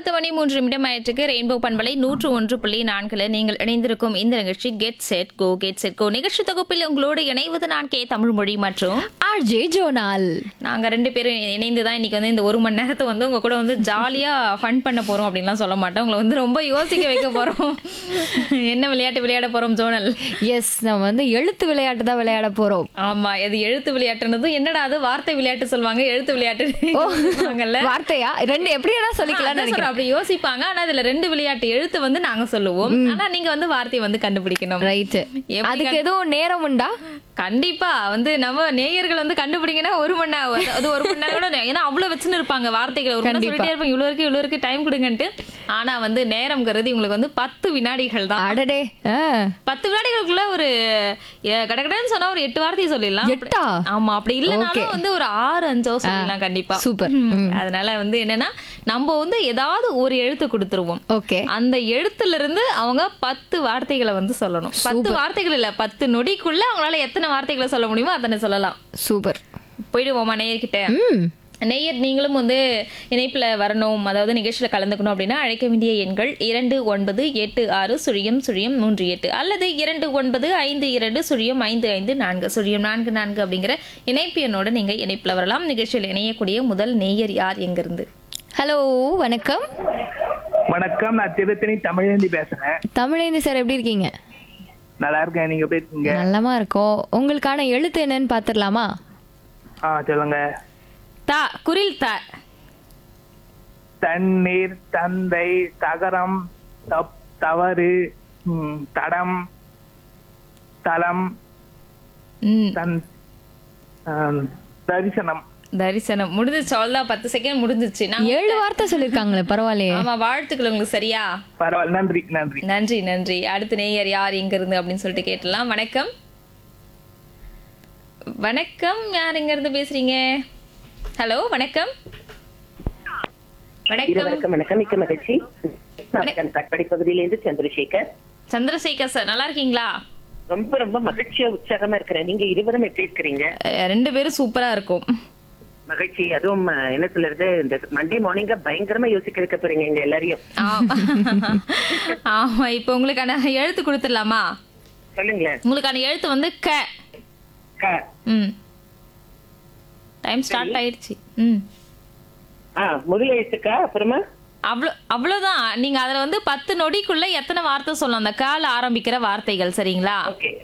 பத்து மணி மூன்று நிமிடம் ஆயிற்றுக்கு ரெயின்போ பண்பலை நூற்று ஒன்று புள்ளி நான்குல நீங்கள் இணைந்திருக்கும் இந்த நிகழ்ச்சி get set go get set go நிகழ்ச்சி தொகுப்பில் உங்களோடு இணைவது நான் கே தமிழ் மொழி மற்றும் ஆர்ஜே ஜோனால் நாங்க ரெண்டு பேரும் இணைந்து தான் இன்னைக்கு வந்து இந்த ஒரு மணி நேரத்தை வந்து உங்க கூட வந்து ஜாலியா ஃபன் பண்ண போறோம் அப்படின்லாம் சொல்ல மாட்டோம் உங்களை வந்து ரொம்ப யோசிக்க வைக்க போறோம் என்ன விளையாட்டு விளையாட போறோம் ஜோனல் எஸ் நம்ம வந்து எழுத்து விளையாட்டு தான் விளையாட போறோம் ஆமா இது எழுத்து விளையாட்டுனது என்னடா அது வார்த்தை விளையாட்டு சொல்லுவாங்க எழுத்து விளையாட்டு சொல்லுவாங்கல்ல வார்த்தையா ரெண்டு எப்படி வேணா சொல்லிக்கலாம் அதான் சொல்றேன், அப்படி யோசிப்பாங்க ஆனா இதுல ரெண்டு விளையாட்டு எழுத்து வந்து நாங்க சொல்லுவோம் ஆனா நீங்க வந்து வார்த்தையை வந்து கண்டுபிடிக்கணும் ரைட் எப்படி அதுக்கு எதுவும் நேரம் உண்டா கண்டிப்பா வந்து நம்ம நேயர்கள் வந்து கண்டுபிடிங்கன்னா ஒரு மணி நேரம் அது ஒரு மணி நேரம் கூட ஏன்னா அவ்வளவு வச்சுன்னு இருப்பாங்க வார்த்தைகள் ஒரு மணி நேரம் கண்டிப்பா. சொல்லிட்டே இருப்பாங்க இவ்வளவு இருக்கு இவ்வளவு இருக்கு டைம் கொடுங்கன்ட்டு ஆனா வந்து நேரம் கருதி உங்களுக்கு வந்து பத்து வினாடிகள் தான் அடடே ஆ. பத்து வினாடிகளுக்குள்ள ஒரு எ, கடகடன்னு சொன்னா ஒரு எட்டு வார்த்தையை சொல்லிடலாம் எட்டா? ஆமா அப்படி இல்லைனாலும் வந்து ஒரு ஆறு அஞ்சோ சொல்லலாம் கண்டிப்பா சூப்பர் ம். அதனால வந்து என்னன்னா நம்ம வந்து ஏதாவது ஒரு எழுத்து கொடுத்துருவோம் ஓகே அந்த எழுத்துல இருந்து அவங்க பத்து வார்த்தைகளை வந்து சொல்லணும் பத்து வார்த்தைகள் இல்ல பத்து நொடிக்குள்ள அவங்களால எத்தனை வார்த்தைகளை சொல்ல முடியுமோ அத்தனை சொல்லலாம் சூப்பர் போயிடுவோமா நேயர்கிட்ட ம் நேயர் நீங்களும் வந்து இணைப்புல வரணும் அதாவது நிகழ்ச்சியில கலந்துக்கணும் அப்படின்னா அழைக்க வேண்டிய எண்கள் இரண்டு ஒன்பது எட்டு ஆறு சுழியம் சுழியம் மூன்று எட்டு அல்லது இரண்டு ஒன்பது ஐந்து இரண்டு சுழியம் ஐந்து ஐந்து நான்கு சுழியம் நான்கு நான்கு அப்படிங்கிற இணைப்பு எண்ணோட நீங்க இணைப்புல வரலாம் நிகழ்ச்சியில் இணையக்கூடிய முதல் நேயர் யார் எங்கிருந்து ஹலோ வணக்கம் வணக்கம் நான் திருத்தணி தமிழேந்தி பேசுறேன் தமிழேந்தி சார் எப்படி இருக்கீங்க நல்லா இருக்கேன் நீங்க எப்படி இருக்கீங்க நல்லமா இருக்கோம் உங்களுக்கான எழுத்து என்னன்னு பாத்துடலாமா ஆ சொல்லுங்க தா குரில் த தண்ணீர் தந்தை தகரம் தப் தவறு ம், தடம் தலம் ம் தன் ஆம், தரிசனம் தரிசனம் முடிஞ்சிச்சு அவ்வளவுதான் பத்து செகண்ட் முடிஞ்சிச்சு நான் ஏழு வார்த்தை சொல்லிருக்காங்களே பரவாயில்லையே ஆமா வாழ்த்துக்கள் உங்களுக்கு சரியா பரவாயில்ல நன்றி நன்றி நன்றி நன்றி அடுத்த நேயர் யார் எங்க இருந்து அப்படின்னு சொல்லிட்டு கேட்டலாம் வணக்கம் வணக்கம் யார் எங்க இருந்து பேசுறீங்க ஹலோ வணக்கம் வணக்கம் இருவருக்கும் வணக்கம் மிக்க மகிழ்ச்சி நான் கட்படி பகுதியிலிருந்து சந்திரசேகர் சந்திரசேகர் சார் நல்லா இருக்கீங்களா ரொம்ப ரொம்ப மகிழ்ச்சியா உற்சாகமா இருக்கிறேன் நீங்க இருவரும் எப்படி இருக்கிறீங்க அஹ் ரெண்டு பேரும் சூப்பரா இருக்கும் மகிழ்ச்சி அதுவும் அஹ், என்ன சொல்றது இந்த மண்டே மார்னிங்க பயங்கரமா யோசிக்க வைக்க போறீங்க எங்க எல்லாரையும் ஆமா ஆமா இப்போ உங்களுக்கான எழுத்து கொடுத்துடலாமா சொல்லுங்களேன் உங்களுக்கான எழுத்து வந்து க க. ம் டைம் ஸ்டார்ட் ஆயிடுச்சு ம் ஆ முதல் எழுத்துக்கா அப்புறமா அவ்வளோ அவ்வளோதான் நீங்க அதுல வந்து பத்து நொடிக்குள்ள எத்தனை வார்த்தை சொல்லணும் அந்த கால ஆரம்பிக்கிற வார்த்தைகள் சரிங்களா ஓகே